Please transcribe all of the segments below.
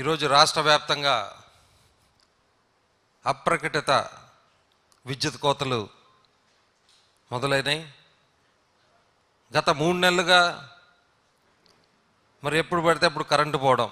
ఈరోజు రాష్ట్ర వ్యాప్తంగా అప్రకటిత విద్యుత్ కోతలు మొదలైనాయి గత మూడు నెలలుగా మరి ఎప్పుడు పడితే అప్పుడు కరెంటు పోవడం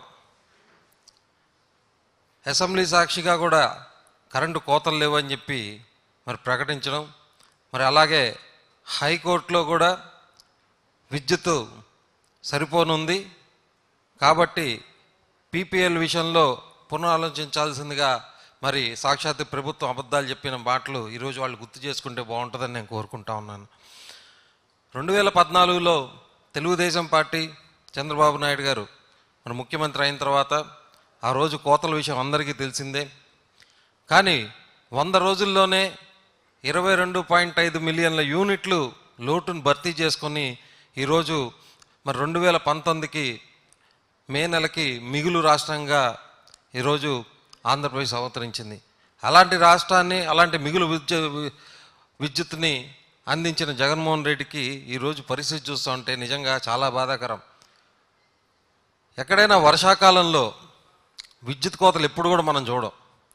అసెంబ్లీ సాక్షిగా కూడా కరెంటు కోతలు లేవని చెప్పి మరి ప్రకటించడం మరి అలాగే హైకోర్టులో కూడా విద్యుత్ సరిపోనుంది కాబట్టి పీపీఎల్ విషయంలో పునరాలోచించాల్సిందిగా మరి సాక్షాత్ ప్రభుత్వం అబద్ధాలు చెప్పిన మాటలు ఈరోజు వాళ్ళు గుర్తు చేసుకుంటే బాగుంటుందని నేను కోరుకుంటా ఉన్నాను రెండు వేల పద్నాలుగులో తెలుగుదేశం పార్టీ చంద్రబాబు నాయుడు గారు మన ముఖ్యమంత్రి అయిన తర్వాత ఆ రోజు కోతల విషయం అందరికీ తెలిసిందే కానీ వంద రోజుల్లోనే ఇరవై రెండు పాయింట్ ఐదు మిలియన్ల యూనిట్లు లోటును భర్తీ చేసుకొని ఈరోజు మరి రెండు వేల పంతొమ్మిదికి మే నెలకి మిగులు రాష్ట్రంగా ఈరోజు ఆంధ్రప్రదేశ్ అవతరించింది అలాంటి రాష్ట్రాన్ని అలాంటి మిగులు విద్యు విద్యుత్ని అందించిన జగన్మోహన్ రెడ్డికి ఈరోజు పరిస్థితి చూస్తూ ఉంటే నిజంగా చాలా బాధాకరం ఎక్కడైనా వర్షాకాలంలో విద్యుత్ కోతలు ఎప్పుడు కూడా మనం చూడం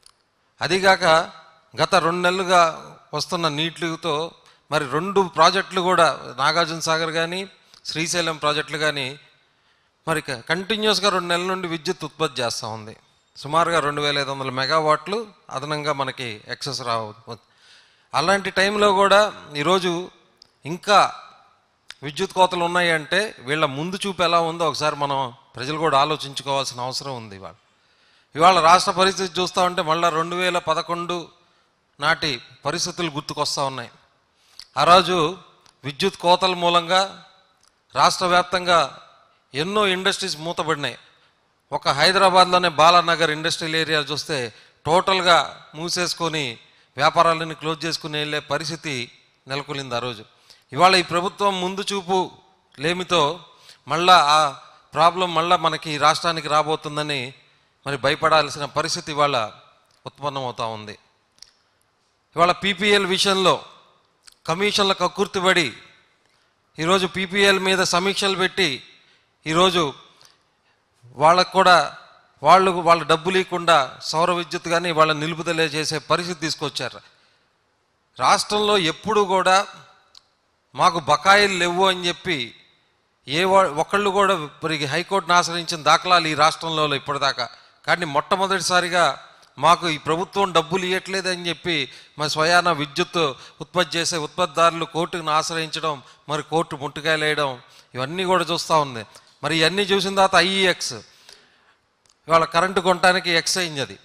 అదిగాక గత రెండు నెలలుగా వస్తున్న నీటితో మరి రెండు ప్రాజెక్టులు కూడా నాగార్జున సాగర్ కానీ శ్రీశైలం ప్రాజెక్టులు కానీ మరి కంటిన్యూస్గా రెండు నెలల నుండి విద్యుత్ ఉత్పత్తి చేస్తూ ఉంది సుమారుగా రెండు వేల ఐదు వందల మెగావాట్లు అదనంగా మనకి ఎక్సెస్ రావు అలాంటి టైంలో కూడా ఈరోజు ఇంకా విద్యుత్ కోతలు ఉన్నాయి అంటే వీళ్ళ ముందు చూపు ఎలా ఉందో ఒకసారి మనం ప్రజలు కూడా ఆలోచించుకోవాల్సిన అవసరం ఉంది ఇవాళ ఇవాళ రాష్ట్ర పరిస్థితి చూస్తూ ఉంటే మళ్ళీ రెండు వేల పదకొండు నాటి పరిస్థితులు గుర్తుకొస్తూ ఉన్నాయి ఆ రోజు విద్యుత్ కోతల మూలంగా రాష్ట్ర వ్యాప్తంగా ఎన్నో ఇండస్ట్రీస్ మూతపడినాయి ఒక హైదరాబాద్లోనే బాలానగర్ ఇండస్ట్రియల్ ఏరియా చూస్తే టోటల్గా మూసేసుకొని వ్యాపారాలను క్లోజ్ చేసుకుని వెళ్ళే పరిస్థితి నెలకొలింది ఆ రోజు ఇవాళ ఈ ప్రభుత్వం ముందు చూపు లేమితో మళ్ళా ఆ ప్రాబ్లం మళ్ళా మనకి ఈ రాష్ట్రానికి రాబోతుందని మరి భయపడాల్సిన పరిస్థితి ఇవాళ ఉత్పన్నమవుతా ఉంది ఇవాళ పీపీఎల్ విషయంలో కమిషన్ల కక్కుర్తిపడి ఈరోజు పీపీఎల్ మీద సమీక్షలు పెట్టి ఈరోజు వాళ్ళకు కూడా వాళ్ళు వాళ్ళ డబ్బు లేకుండా సౌర విద్యుత్ కానీ వాళ్ళ నిలుపుదల చేసే పరిస్థితి తీసుకొచ్చారు రాష్ట్రంలో ఎప్పుడు కూడా మాకు బకాయిలు లేవు అని చెప్పి ఏ వా- ఒక్కళ్ళు కూడా మరి హైకోర్టును ఆశ్రయించిన దాఖలాలు ఈ రాష్ట్రంలో లేవు ఇప్పటిదాకా కానీ మొట్టమొదటిసారిగా మాకు ఈ ప్రభుత్వం డబ్బులు ఇవ్వట్లేదు అని చెప్పి మరి స్వయాన విద్యుత్ ఉత్పత్తి చేసే ఉత్పత్తిదారులు కోర్టును ఆశ్రయించడం మరి కోర్టు ముట్టుకాయలు వేయడం ఇవన్నీ కూడా చూస్తూ ఉంది మరి ఇవన్నీ చూసిన తర్వాత ఐఈఎక్స్ ఇవాళ కరెంటు కొనడానికి ఎక్స్ అయింది అది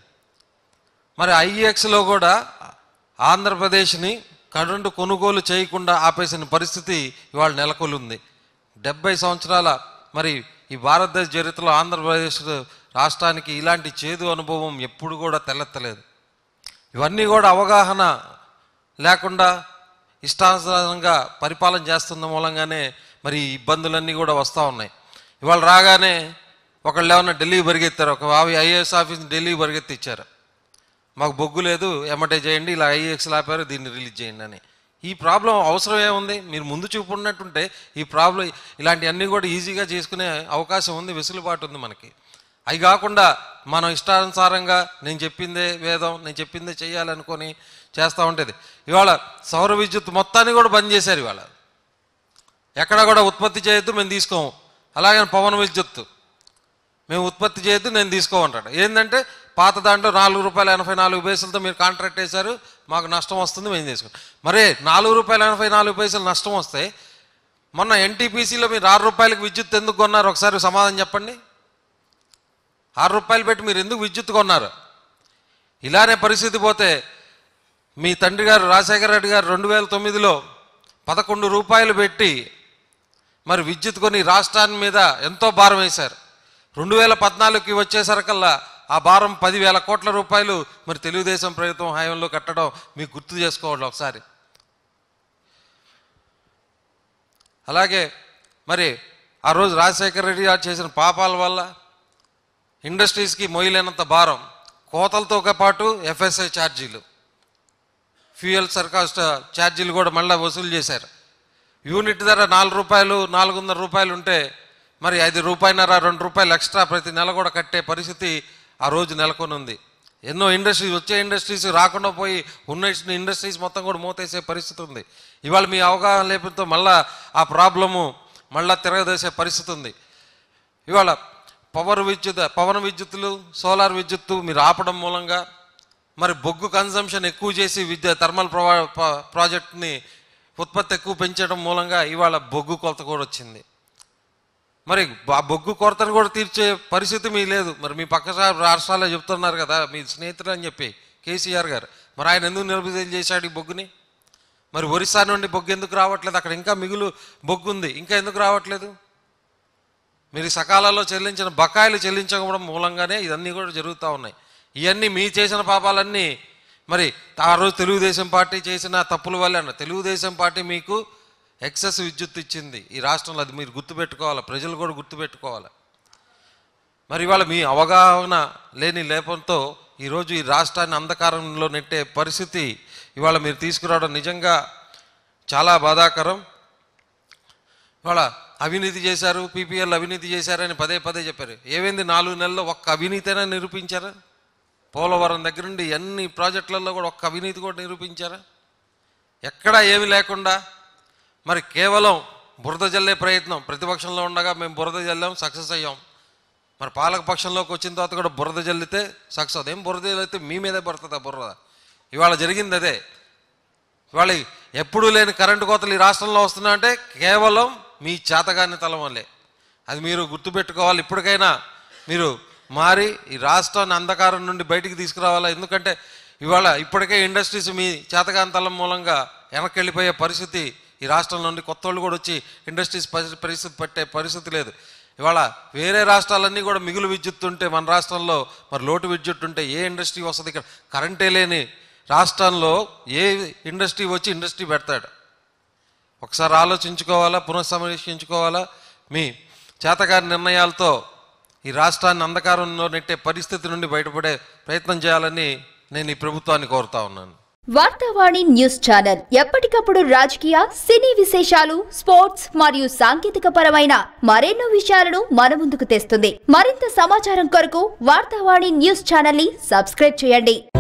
మరి ఐఈఎక్స్లో కూడా ఆంధ్రప్రదేశ్ని కరెంటు కొనుగోలు చేయకుండా ఆపేసిన పరిస్థితి ఇవాళ నెలకొలుంది డెబ్బై సంవత్సరాల మరి ఈ భారతదేశ చరిత్రలో ఆంధ్రప్రదేశ్ రాష్ట్రానికి ఇలాంటి చేదు అనుభవం ఎప్పుడు కూడా తెలెత్తలేదు ఇవన్నీ కూడా అవగాహన లేకుండా ఇష్టానుసారంగా పరిపాలన చేస్తున్న మూలంగానే మరి ఈ ఇబ్బందులన్నీ కూడా వస్తూ ఉన్నాయి ఇవాళ రాగానే ఒకళ్ళు ఏమన్నా ఢిల్లీ పరిగెత్తారు ఒక ఆవి ఐఏఎస్ ఆఫీస్ ఢిల్లీ పరిగెత్తిచ్చారు మాకు బొగ్గు లేదు ఎమ్మటే చేయండి ఇలా ఐఎక్స్ ఆపారు దీన్ని రిలీజ్ చేయండి అని ఈ ప్రాబ్లం అవసరం ఏముంది మీరు ముందు చూపు ఉన్నట్టుంటే ఈ ప్రాబ్లం ఇలాంటివన్నీ కూడా ఈజీగా చేసుకునే అవకాశం ఉంది వెసులుబాటు ఉంది మనకి అవి కాకుండా మనం ఇష్టానుసారంగా నేను చెప్పిందే వేదం నేను చెప్పిందే చేయాలనుకొని చేస్తూ ఉంటుంది ఇవాళ సౌర విద్యుత్ మొత్తాన్ని కూడా బంద్ చేశారు ఇవాళ ఎక్కడ కూడా ఉత్పత్తి చేయొద్దు మేము తీసుకోము అలాగే పవన్ విద్యుత్ మేము ఉత్పత్తి చేయొద్దు నేను తీసుకోమంటాడు ఏంటంటే పాత దాంట్లో నాలుగు రూపాయల ఎనభై నాలుగు పైసలతో మీరు కాంట్రాక్ట్ వేశారు మాకు నష్టం వస్తుంది మేము తీసుకుంటాం మరే నాలుగు రూపాయల ఎనభై నాలుగు పైసలు నష్టం వస్తే మొన్న ఎన్టీపీసీలో మీరు ఆరు రూపాయలకి విద్యుత్ ఎందుకు కొన్నారు ఒకసారి సమాధానం చెప్పండి ఆరు రూపాయలు పెట్టి మీరు ఎందుకు విద్యుత్ కొన్నారు ఇలానే పరిస్థితి పోతే మీ తండ్రి గారు రాజశేఖర రెడ్డి గారు రెండు వేల తొమ్మిదిలో పదకొండు రూపాయలు పెట్టి మరి విద్యుత్ కొని రాష్ట్రాన్ని మీద ఎంతో భారం వేశారు రెండు వేల పద్నాలుగుకి వచ్చేసరికల్లా ఆ భారం పదివేల కోట్ల రూపాయలు మరి తెలుగుదేశం ప్రభుత్వం హయాంలో కట్టడం మీకు గుర్తు చేసుకోవాలి ఒకసారి అలాగే మరి ఆ రోజు రాజశేఖర రెడ్డి గారు చేసిన పాపాల వల్ల ఇండస్ట్రీస్కి మొయ్యలేనంత భారం కోతలతో పాటు ఎఫ్ఎస్ఐ ఛార్జీలు ఫ్యూయల్ సర్కాస్ట్ ఛార్జీలు కూడా మళ్ళీ వసూలు చేశారు యూనిట్ ధర నాలుగు రూపాయలు నాలుగున్నర రూపాయలు ఉంటే మరి ఐదు రూపాయన్నర రెండు రూపాయలు ఎక్స్ట్రా ప్రతి నెల కూడా కట్టే పరిస్థితి ఆ రోజు నెలకొని ఉంది ఎన్నో ఇండస్ట్రీస్ వచ్చే ఇండస్ట్రీస్ రాకుండా పోయి ఉన్న ఇండస్ట్రీస్ మొత్తం కూడా మూతేసే పరిస్థితి ఉంది ఇవాళ మీ అవగాహన లేకపోతే మళ్ళా ఆ ప్రాబ్లము మళ్ళా తిరగదేసే పరిస్థితి ఉంది ఇవాళ పవర్ విద్యుత్ పవన విద్యుత్తులు సోలార్ విద్యుత్తు మీరు ఆపడం మూలంగా మరి బొగ్గు కన్సంప్షన్ ఎక్కువ చేసి విద్య థర్మల్ ప్రొవా ప- ప్రాజెక్ట్ని ఉత్పత్తి ఎక్కువ పెంచడం మూలంగా ఇవాళ బొగ్గు కొరత కూడా వచ్చింది మరి ఆ బొగ్గు కొరతను కూడా తీర్చే పరిస్థితి మీ లేదు మరి మీ పక్క రా- రాష్ట్రాల్లో చెప్తున్నారు కదా మీ స్నేహితుడు అని చెప్పి కేసీఆర్ గారు మరి ఆయన ఎందుకు నిలుపుదల చేశాడు ఈ బొగ్గుని మరి ఒరిస్సా నుండి బొగ్గు ఎందుకు రావట్లేదు అక్కడ ఇంకా మిగులు బొగ్గు ఉంది ఇంకా ఎందుకు రావట్లేదు మీరు సకాలంలో చెల్లించిన బకాయిలు చెల్లించకపోవడం మూలంగానే ఇవన్నీ కూడా జరుగుతూ ఉన్నాయి ఇవన్నీ మీ చేసిన పాపాలన్నీ మరి ఆ రోజు తెలుగుదేశం పార్టీ చేసిన తప్పుల వల్లే అన్న తెలుగుదేశం పార్టీ మీకు ఎక్సెస్ విద్యుత్ ఇచ్చింది ఈ రాష్ట్రంలో అది మీరు గుర్తుపెట్టుకోవాలి ప్రజలు కూడా గుర్తుపెట్టుకోవాలి మరి ఇవాళ మీ అవగాహన లేని లేపంతో ఈరోజు ఈ రాష్ట్రాన్ని అంధకారంలో నెట్టే పరిస్థితి ఇవాళ మీరు తీసుకురావడం నిజంగా చాలా బాధాకరం ఇవాళ అవినీతి చేశారు పీపీఎల్ అవినీతి చేశారని పదే పదే చెప్పారు ఏమైంది నాలుగు నెలల్లో ఒక్క అవినీతైనా నిరూపించారా పోలవరం దగ్గర నుండి ఎన్ని ప్రాజెక్టులలో కూడా ఒక్క అవినీతి కూడా నిరూపించారా ఎక్కడా ఏమి లేకుండా మరి కేవలం బురద జల్లే ప్రయత్నం ప్రతిపక్షంలో ఉండగా మేము బురద జల్లాం సక్సెస్ అయ్యాం మరి పాలక పక్షంలోకి వచ్చిన తర్వాత కూడా బురద జల్లితే సక్సెస్ అదేం బురద జల్లితే మీ మీదే పడుతుంది ఆ బురద ఇవాళ జరిగింది అదే ఇవాళ ఎప్పుడూ లేని కరెంటు కోతలు ఈ రాష్ట్రంలో వస్తున్నాయంటే కేవలం మీ చేతగాని తలం వల్లే అది మీరు గుర్తుపెట్టుకోవాలి ఇప్పటికైనా మీరు మారి ఈ రాష్ట్రాన్ని అంధకారం నుండి బయటికి తీసుకురావాలా ఎందుకంటే ఇవాళ ఇప్పటికే ఇండస్ట్రీస్ మీ చేతగాని తలం మూలంగా వెనక్కి వెళ్ళిపోయే పరిస్థితి ఈ రాష్ట్రం నుండి కొత్త వాళ్ళు కూడా వచ్చి ఇండస్ట్రీస్ పరి- పరిస్థితి పట్టే పరిస్థితి లేదు ఇవాళ వేరే రాష్ట్రాలన్నీ కూడా మిగులు విద్యుత్ ఉంటే మన రాష్ట్రంలో మరి లోటు విద్యుత్ ఉంటే ఏ ఇండస్ట్రీ వస్తుంది ఇక్కడ కరెంటే లేని రాష్ట్రంలో ఏ ఇండస్ట్రీ వచ్చి ఇండస్ట్రీ పెడతాడు ఒకసారి ఆలోచించుకోవాలా పునఃసమీక్షించుకోవాలా మీ చేతగారి నిర్ణయాలతో ఈ రాష్ట్రాన్ని అంధకారంలో నెట్టే పరిస్థితి నుండి బయటపడే ప్రయత్నం చేయాలని నేను ఈ ప్రభుత్వాన్ని కోరుతా ఉన్నాను వార్తావాణి న్యూస్ ఛానల్ ఎప్పటికప్పుడు రాజకీయ సినీ విశేషాలు స్పోర్ట్స్ మరియు సాంకేతిక పరమైన మరెన్నో విషయాలను మన ముందుకు తెస్తుంది మరింత సమాచారం కొరకు వార్తావాణి న్యూస్ ఛానల్ ని సబ్స్క్రైబ్ చేయండి